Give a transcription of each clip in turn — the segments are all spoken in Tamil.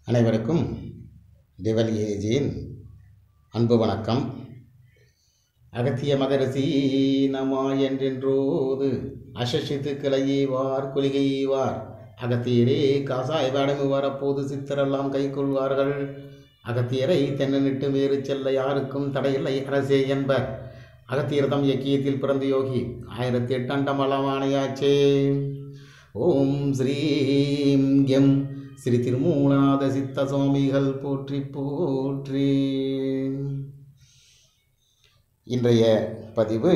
அனைவருக்கும் டிவல் ஏஜியின் அன்பு வணக்கம் அகத்திய மகரிஷி நமா என்றென்றோது அசசித்து கிளையீவார் குலிகையீவார் அகத்தியரே காசாய் வாடமுவார் அப்போது சித்தரெல்லாம் கை கொள்வார்கள் அகத்தியரை தென்னனிட்டு வேறு செல்ல யாருக்கும் தடையில்லை அரசே என்பர் அகத்தியர்தம் இயக்கியத்தில் பிறந்த யோகி ஆயிரத்தி எட்டாண்டமலமானையாச்சே ஓம் ஸ்ரீம் எம் ஸ்ரீ திருமூலநாத சித்த சுவாமிகள் போற்றி போற்றி இன்றைய பதிவு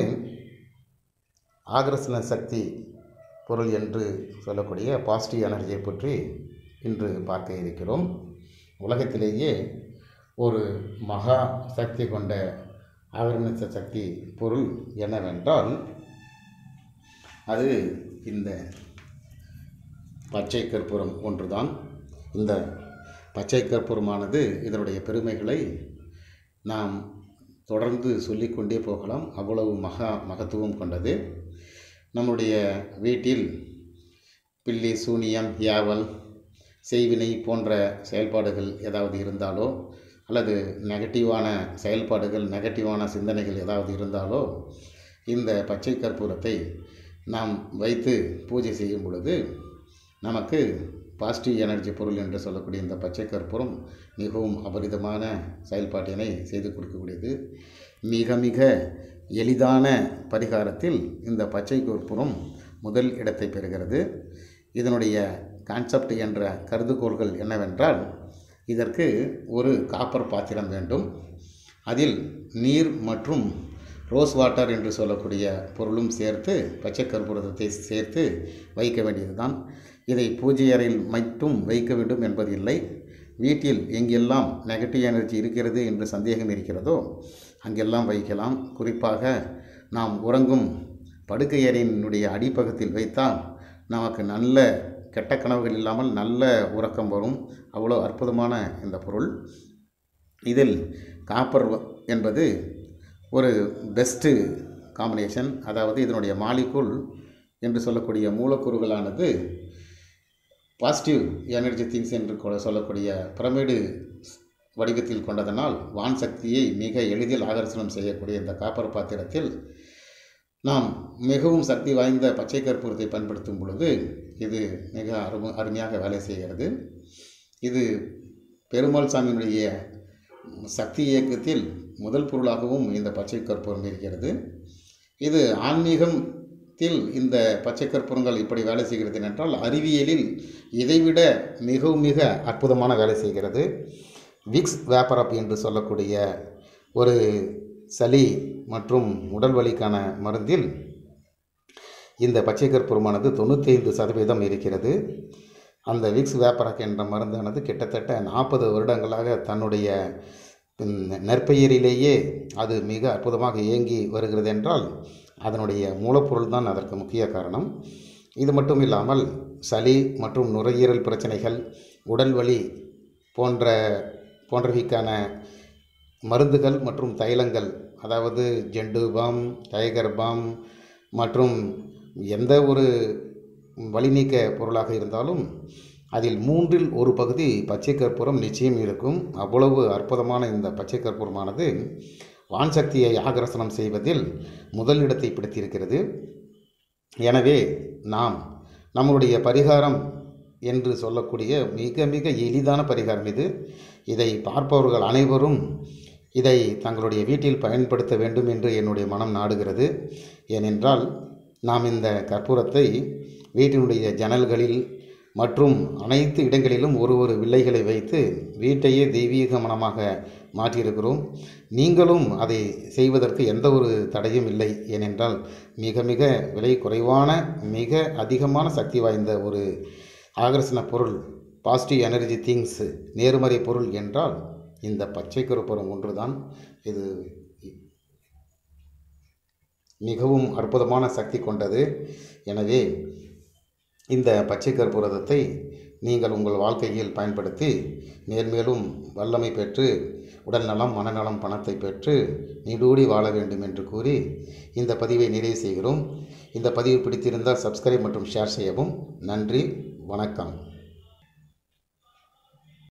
ஆகர்ஷண சக்தி பொருள் என்று சொல்லக்கூடிய பாசிட்டிவ் எனர்ஜியை பற்றி இன்று பார்க்க இருக்கிறோம் உலகத்திலேயே ஒரு மகா சக்தி கொண்ட ஆகர்ண சக்தி பொருள் என்னவென்றால் அது இந்த பச்சை கற்பூரம் ஒன்றுதான் இந்த பச்சை கற்பூரமானது இதனுடைய பெருமைகளை நாம் தொடர்ந்து சொல்லிக்கொண்டே போகலாம் அவ்வளவு மகா மகத்துவம் கொண்டது நம்முடைய வீட்டில் பில்லி சூனியம் யாவல் செய்வினை போன்ற செயல்பாடுகள் ஏதாவது இருந்தாலோ அல்லது நெகட்டிவான செயல்பாடுகள் நெகட்டிவான சிந்தனைகள் ஏதாவது இருந்தாலோ இந்த பச்சை கற்பூரத்தை நாம் வைத்து பூஜை செய்யும் பொழுது நமக்கு பாசிட்டிவ் எனர்ஜி பொருள் என்று சொல்லக்கூடிய இந்த பச்சை கற்பூரம் மிகவும் அபரிதமான செயல்பாட்டினை செய்து கொடுக்கக்கூடியது மிக மிக எளிதான பரிகாரத்தில் இந்த பச்சை கற்பூரம் முதல் இடத்தை பெறுகிறது இதனுடைய கான்செப்ட் என்ற கருதுகோள்கள் என்னவென்றால் இதற்கு ஒரு காப்பர் பாத்திரம் வேண்டும் அதில் நீர் மற்றும் ரோஸ் வாட்டர் என்று சொல்லக்கூடிய பொருளும் சேர்த்து பச்சை கற்பூரத்தை சேர்த்து வைக்க வேண்டியதுதான் இதை பூஜை அறையில் மட்டும் வைக்க வேண்டும் என்பது இல்லை வீட்டில் எங்கெல்லாம் நெகட்டிவ் எனர்ஜி இருக்கிறது என்று சந்தேகம் இருக்கிறதோ அங்கெல்லாம் வைக்கலாம் குறிப்பாக நாம் உறங்கும் படுக்கை அறையினுடைய அடிப்பக்கத்தில் வைத்தால் நமக்கு நல்ல கெட்ட கனவுகள் இல்லாமல் நல்ல உறக்கம் வரும் அவ்வளோ அற்புதமான இந்த பொருள் இதில் காப்பர் என்பது ஒரு பெஸ்ட்டு காம்பினேஷன் அதாவது இதனுடைய மாலிகுல் என்று சொல்லக்கூடிய மூலக்கூறுகளானது பாசிட்டிவ் எனர்ஜி திங்ஸ் என்று கூட சொல்லக்கூடிய பிரமிடு வடிவத்தில் கொண்டதனால் வான் சக்தியை மிக எளிதில் ஆகர்ஷணம் செய்யக்கூடிய இந்த காப்பர் பாத்திரத்தில் நாம் மிகவும் சக்தி வாய்ந்த பச்சை கற்பூரத்தை பயன்படுத்தும் பொழுது இது மிக அரும அருமையாக வேலை செய்கிறது இது பெருமாள் சாமியினுடைய சக்தி இயக்கத்தில் முதல் பொருளாகவும் இந்த பச்சை கற்பூரம் இருக்கிறது இது ஆன்மீகத்தில் இந்த பச்சை கற்பூரங்கள் இப்படி வேலை செய்கிறது என்றால் அறிவியலில் இதைவிட மிகவும் மிக அற்புதமான வேலை செய்கிறது விக்ஸ் வேப்பரப் என்று சொல்லக்கூடிய ஒரு சளி மற்றும் உடல் வலிக்கான மருந்தில் இந்த பச்சை கற்பூரமானது தொண்ணூத்தைந்து சதவீதம் இருக்கிறது அந்த விக்ஸ் வேப்பரக் என்ற மருந்தானது கிட்டத்தட்ட நாற்பது வருடங்களாக தன்னுடைய நெற்பயிரிலேயே அது மிக அற்புதமாக இயங்கி வருகிறது என்றால் அதனுடைய மூலப்பொருள் தான் அதற்கு முக்கிய காரணம் இது மட்டும் இல்லாமல் சளி மற்றும் நுரையீரல் பிரச்சனைகள் உடல் வலி போன்ற போன்றவைக்கான மருந்துகள் மற்றும் தைலங்கள் அதாவது ஜெண்டு பாம் டைகர் பாம் மற்றும் எந்த ஒரு வலி நீக்க பொருளாக இருந்தாலும் அதில் மூன்றில் ஒரு பகுதி பச்சை கற்பூரம் நிச்சயம் இருக்கும் அவ்வளவு அற்புதமான இந்த பச்சை கற்பூரமானது வான் சக்தியை ஆகர்ஷணம் செய்வதில் முதல் இடத்தை பிடித்திருக்கிறது எனவே நாம் நம்மளுடைய பரிகாரம் என்று சொல்லக்கூடிய மிக மிக எளிதான பரிகாரம் இது இதை பார்ப்பவர்கள் அனைவரும் இதை தங்களுடைய வீட்டில் பயன்படுத்த வேண்டும் என்று என்னுடைய மனம் நாடுகிறது ஏனென்றால் நாம் இந்த கற்பூரத்தை வீட்டினுடைய ஜன்னல்களில் மற்றும் அனைத்து இடங்களிலும் ஒரு ஒரு வில்லைகளை வைத்து வீட்டையே தெய்வீக மனமாக மாற்றியிருக்கிறோம் நீங்களும் அதை செய்வதற்கு எந்த ஒரு தடையும் இல்லை ஏனென்றால் மிக மிக விலை குறைவான மிக அதிகமான சக்தி வாய்ந்த ஒரு ஆகர்ஷண பொருள் பாசிட்டிவ் எனர்ஜி திங்ஸ் நேர்மறை பொருள் என்றால் இந்த பச்சை கருப்புறம் ஒன்றுதான் இது மிகவும் அற்புதமான சக்தி கொண்டது எனவே இந்த பச்சை கற்பூரத்தை நீங்கள் உங்கள் வாழ்க்கையில் பயன்படுத்தி மேல்மேலும் வல்லமை பெற்று உடல்நலம் மனநலம் பணத்தை பெற்று நீடூடி வாழ வேண்டும் என்று கூறி இந்த பதிவை நிறைவு செய்கிறோம் இந்த பதிவு பிடித்திருந்தால் சப்ஸ்கிரைப் மற்றும் ஷேர் செய்யவும் நன்றி வணக்கம்